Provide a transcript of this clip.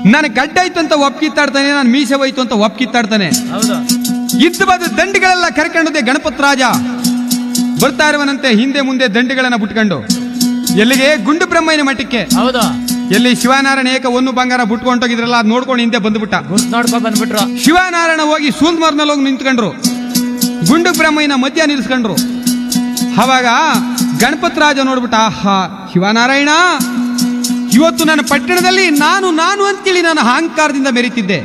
ನನ್ನ ಗಡ್ಡ ಆಯ್ತು ಅಂತ ಒಪ್ಕಿತ್ತಾಡ್ತಾನೆ ನಾನು ಮೀಸೆ ಹೋಯ್ತು ಅಂತ ಒಪ್ಕಿತ್ತಾಡ್ತಾನೆ ಹೌದು ಇದ್ದು ಬಂದು ದಂಡಿಗಳೆಲ್ಲ ಕರ್ಕೊಂಡದೆ ಗಣಪತ್ ರಾಜ ಬರ್ತಾ ಇರುವನಂತೆ ಹಿಂದೆ ಮುಂದೆ ದಂಡಿಗಳನ್ನ ಬಿಟ್ಕೊಂಡು ಎಲ್ಲಿಗೆ ಗುಂಡು ಬ್ರಹ್ಮಯ್ಯನ ಮಠಕ್ಕೆ ಹೌದು ಎಲ್ಲಿ ಶಿವನಾರಾಯಣ ಏಕ ಒಂದು ಬಂಗಾರ ಬಿಟ್ಕೊಂಡೋಗಿದ್ರಲ್ಲ ಅದ್ ನೋಡ್ಕೊಂಡು ಹಿಂದೆ ಬಂದ್ಬಿಟ್ಟ ಗುರ್ತ್ ನೋಡ್ಕೊಂಡ್ ಬಂದ್ಬಿಟ್ರು ಶಿವನಾರಾಯಣ ಹೋಗಿ ಸೂಲ್ಮರ್ನಲ್ಲಿ ಹೋಗಿ ನಿಂತ್ಕೊಂಡ್ರು ಗುಂಡು ಬ್ರಹ್ಮಯ್ಯನ ಮಧ್ಯ ನಿಲ್ಲಿಸ್ಕೊಂಡ್ರು ಅವಾಗ ಗಣಪತ್ ರಾಜ ನೋಡ್ಬಿಟ್ಟ ಆಹಾ ಶಿವನಾರಾಯಣ ಇವತ್ತು ನನ್ನ ಪಟ್ಟಣದಲ್ಲಿ ನಾನು ನಾನು ಅಂತೇಳಿ ನಾನು ಅಹಂಕಾರದಿಂದ ಮೆರೀತಿದ್ದೆ